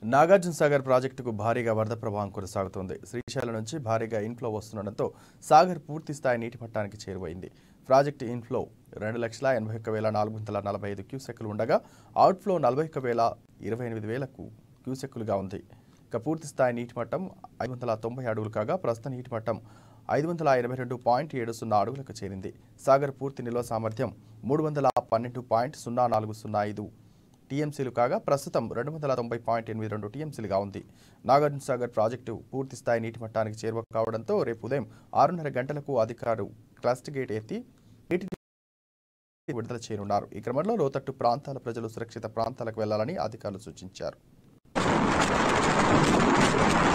నాగార్జున సాగర్ ప్రాజెక్టుకు భారీగా వరద ప్రవాహం కొనసాగుతోంది శ్రీశైలం నుంచి భారీగా ఇన్ఫ్లో వస్తుండటంతో సాగర్ పూర్తి స్థాయి నీటి మట్టానికి చేరువైంది ప్రాజెక్టు ఇన్ఫ్లో రెండు లక్షల ఎనభై ఒక్క వేల నాలుగు వందల నలభై ఐదు క్యూసెక్కులు ఉండగా అవుట్ఫ్లో నలభై ఒక్క వేల ఇరవై ఎనిమిది వేలకు క్యూసెక్కులుగా ఉంది ఇక పూర్తి స్థాయి నీటి మట్టం ఐదు వందల తొంభై అడుగులు కాగా ప్రస్తుత నీటి మట్టం ఐదు వందల ఇరవై రెండు పాయింట్ ఏడు సున్నా అడుగులకు చేరింది సాగర్ పూర్తి నిల్వ సామర్థ్యం మూడు వందల పన్నెండు పాయింట్ సున్నా నాలుగు సున్నా ఐదు టీఎంసీలు కాగా ప్రస్తుతం రెండు వందల తొంభై పాయింట్ ఎనిమిది రెండు టీఎంసీలుగా ఉంది నాగార్జున సాగర్ ప్రాజెక్టు పూర్తి స్థాయి నీటి మట్టానికి చేరువ కావడంతో రేపు ఉదయం ఆరున్నర గంటలకు అధికారులు క్లస్ట్ గేట్ ఎత్తి నీటిని విడుదల చేయనున్నారు ఈ క్రమంలో లోతట్టు ప్రాంతాల ప్రజలు సురక్షిత ప్రాంతాలకు వెళ్లాలని అధికారులు సూచించారు